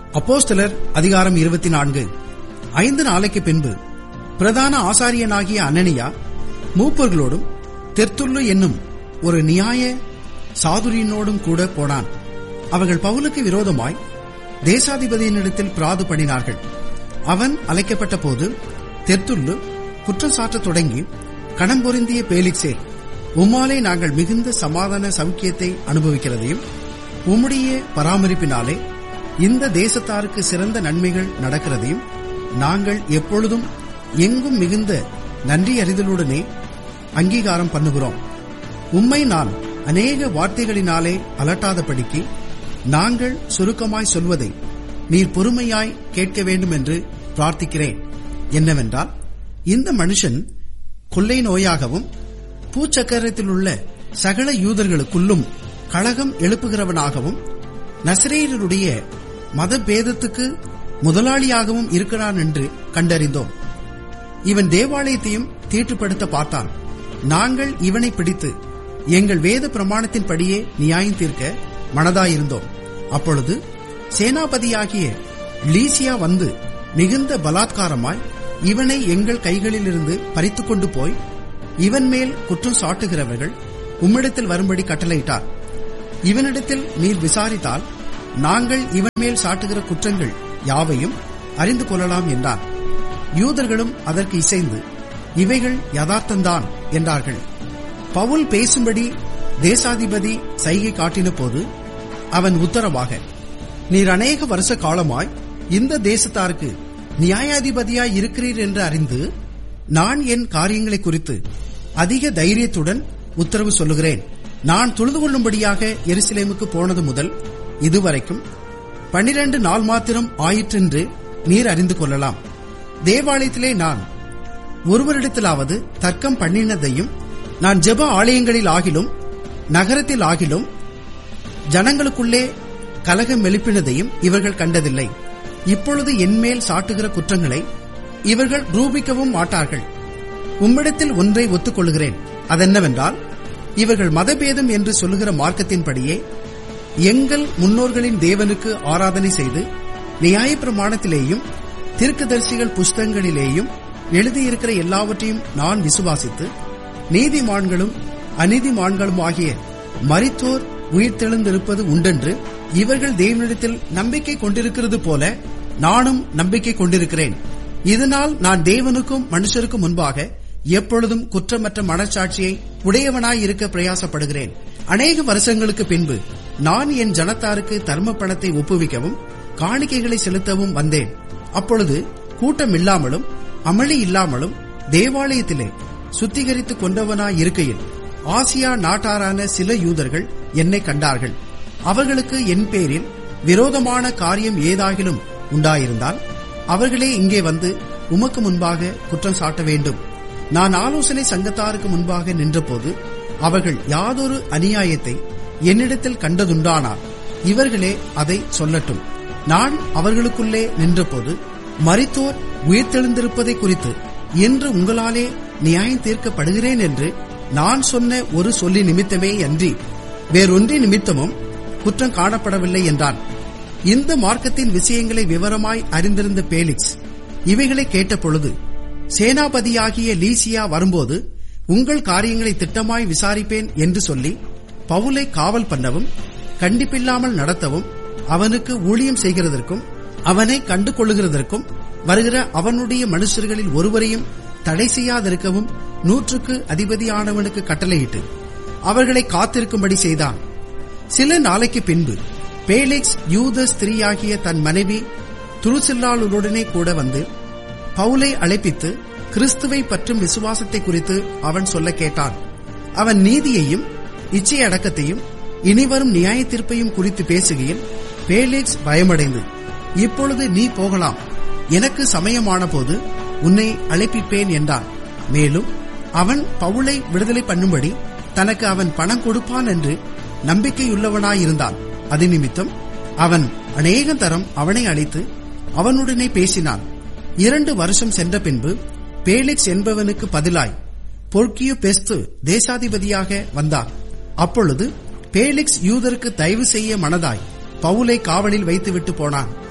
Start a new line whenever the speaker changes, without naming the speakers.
அப்போஸ்தலர் அதிகாரம் இருபத்தி நான்கு ஐந்து நாளைக்கு பின்பு பிரதான ஆசாரியனாகிய அனனியா மூப்பர்களோடும் தெர்த்துள்ளு என்னும் ஒரு நியாய சாதுரியனோடும் கூட போனான் அவர்கள் பவுலுக்கு விரோதமாய் தேசாதிபதியினிடத்தில் பிராது பண்ணினார்கள் அவன் அழைக்கப்பட்ட போது தெர்த்துள்ளு குற்றம் சாட்டத் தொடங்கி கணம் பொருந்திய பேலிக்ஸே உம்மாலே நாங்கள் மிகுந்த சமாதான சௌக்கியத்தை அனுபவிக்கிறதையும் உம்முடைய பராமரிப்பினாலே இந்த தேசத்தாருக்கு சிறந்த நன்மைகள் நடக்கிறதையும் நாங்கள் எப்பொழுதும் எங்கும் மிகுந்த நன்றி அறிதலுடனே அங்கீகாரம் பண்ணுகிறோம் உம்மை நான் அநேக வார்த்தைகளினாலே அலட்டாதபடிக்கு நாங்கள் சுருக்கமாய் சொல்வதை நீர் பொறுமையாய் கேட்க வேண்டும் என்று பிரார்த்திக்கிறேன் என்னவென்றால் இந்த மனுஷன் கொள்ளை நோயாகவும் பூச்சக்கரத்தில் உள்ள சகல யூதர்களுக்குள்ளும் கழகம் எழுப்புகிறவனாகவும் நசிரேயருடைய மத பேதத்துக்கு முதலாளியாகவும் இருக்கிறான் என்று கண்டறிந்தோம் இவன் தேவாலயத்தையும் தீட்டுப்படுத்த பார்த்தான் நாங்கள் இவனை பிடித்து எங்கள் வேத பிரமாணத்தின்படியே நியாயம் தீர்க்க மனதாயிருந்தோம் அப்பொழுது சேனாபதியாகிய லீசியா வந்து மிகுந்த பலாத்காரமாய் இவனை எங்கள் கைகளிலிருந்து பறித்துக் கொண்டு போய் இவன் மேல் குற்றம் சாட்டுகிறவர்கள் உம்மிடத்தில் வரும்படி கட்டளையிட்டார் இவனிடத்தில் நீர் விசாரித்தால் நாங்கள் இவன் மேல் சாட்டுகிற குற்றங்கள் யாவையும் அறிந்து கொள்ளலாம் என்றான் யூதர்களும் அதற்கு இசைந்து இவைகள் யதார்த்தந்தான் என்றார்கள் பவுல் பேசும்படி தேசாதிபதி சைகை காட்டின போது அவன் உத்தரவாக நீர் அநேக வருஷ காலமாய் இந்த தேசத்தாருக்கு நியாயாதிபதியாய் இருக்கிறீர் என்று அறிந்து நான் என் காரியங்களை குறித்து அதிக தைரியத்துடன் உத்தரவு சொல்லுகிறேன் நான் தொழுது கொள்ளும்படியாக எருசலேமுக்கு போனது முதல் இதுவரைக்கும் பனிரண்டு நாள் மாத்திரம் ஆயிற்றென்று நீர் அறிந்து கொள்ளலாம் தேவாலயத்திலே நான் ஒருவரிடத்திலாவது தர்க்கம் பண்ணினதையும் நான் ஜெப ஆலயங்களில் ஆகிலும் நகரத்தில் ஆகிலும் ஜனங்களுக்குள்ளே கலகம் எழுப்பினதையும் இவர்கள் கண்டதில்லை இப்பொழுது என்மேல் சாட்டுகிற குற்றங்களை இவர்கள் ரூபிக்கவும் மாட்டார்கள் உம்மிடத்தில் ஒன்றை ஒத்துக்கொள்கிறேன் அதென்னவென்றால் இவர்கள் மதபேதம் என்று சொல்லுகிற மார்க்கத்தின்படியே எங்கள் முன்னோர்களின் தேவனுக்கு ஆராதனை செய்து நியாயப்பிரமாணத்திலேயும் தீர்க்கதரிசிகள் புஸ்தகங்களிலேயும் எழுதியிருக்கிற எல்லாவற்றையும் நான் விசுவாசித்து நீதிமான்களும் அநீதிமான்களும் ஆகிய மரித்தோர் உயிர்த்தெழுந்திருப்பது உண்டென்று இவர்கள் தேவனிடத்தில் நம்பிக்கை கொண்டிருக்கிறது போல நானும் நம்பிக்கை கொண்டிருக்கிறேன் இதனால் நான் தேவனுக்கும் மனுஷருக்கும் முன்பாக எப்பொழுதும் குற்றமற்ற மனச்சாட்சியை உடையவனாய் இருக்க பிரயாசப்படுகிறேன் அநேக வருஷங்களுக்கு பின்பு நான் என் ஜனத்தாருக்கு தர்ம பணத்தை ஒப்புவிக்கவும் காணிக்கைகளை செலுத்தவும் வந்தேன் அப்பொழுது கூட்டம் இல்லாமலும் அமளி இல்லாமலும் தேவாலயத்திலே சுத்திகரித்துக் கொண்டவனாய் இருக்கையில் ஆசியா நாட்டாரான சில யூதர்கள் என்னை கண்டார்கள் அவர்களுக்கு என் பேரில் விரோதமான காரியம் ஏதாகிலும் உண்டாயிருந்தால் அவர்களே இங்கே வந்து உமக்கு முன்பாக குற்றம் சாட்ட வேண்டும் நான் ஆலோசனை சங்கத்தாருக்கு முன்பாக நின்றபோது அவர்கள் யாதொரு அநியாயத்தை என்னிடத்தில் கண்டதுண்டானால் இவர்களே அதை சொல்லட்டும் நான் அவர்களுக்குள்ளே நின்றபோது மரித்தோர் உயிர்த்தெழுந்திருப்பதை குறித்து என்று உங்களாலே நியாயம் தீர்க்கப்படுகிறேன் என்று நான் சொன்ன ஒரு சொல்லி நிமித்தமே அன்றி வேறொன்றி நிமித்தமும் குற்றம் காணப்படவில்லை என்றான் இந்த மார்க்கத்தின் விஷயங்களை விவரமாய் அறிந்திருந்த பேலிக்ஸ் இவைகளை கேட்டபொழுது சேனாபதியாகிய லீசியா வரும்போது உங்கள் காரியங்களை திட்டமாய் விசாரிப்பேன் என்று சொல்லி பவுலை காவல் பண்ணவும் கண்டிப்பில்லாமல் நடத்தவும் அவனுக்கு ஊழியம் செய்கிறதற்கும் அவனை கண்டு கொள்ளுகிறதற்கும் வருகிற அவனுடைய மனுஷர்களில் ஒருவரையும் தடை செய்யாதிருக்கவும் நூற்றுக்கு அதிபதியானவனுக்கு கட்டளையிட்டு அவர்களை காத்திருக்கும்படி செய்தான் சில நாளைக்கு பின்பு பேலிக்ஸ் யூத ஸ்திரீயாகிய தன் மனைவி துருசில்லாளுடனே கூட வந்து பவுலை அழைப்பித்து கிறிஸ்துவை பற்றும் விசுவாசத்தை குறித்து அவன் சொல்ல கேட்டான் அவன் நீதியையும் இச்சை அடக்கத்தையும் இனிவரும் நியாய தீர்ப்பையும் குறித்து பேசுகையில் பேலிக்ஸ் பயமடைந்து இப்பொழுது நீ போகலாம் எனக்கு சமயமான போது உன்னை அழைப்பிப்பேன் என்றான் மேலும் அவன் பவுலை விடுதலை பண்ணும்படி தனக்கு அவன் பணம் கொடுப்பான் என்று நம்பிக்கையுள்ளவனாயிருந்தான் அது நிமித்தம் அவன் அநேக தரம் அவனை அழைத்து அவனுடனே பேசினான் இரண்டு வருஷம் சென்ற பின்பு பேலிக்ஸ் என்பவனுக்கு பதிலாய் பொர்க்கியோ பெஸ்து தேசாதிபதியாக வந்தான் அப்பொழுது பேலிக்ஸ் யூதருக்கு தயவு செய்ய மனதாய் பவுலை காவலில் வைத்துவிட்டு போனான்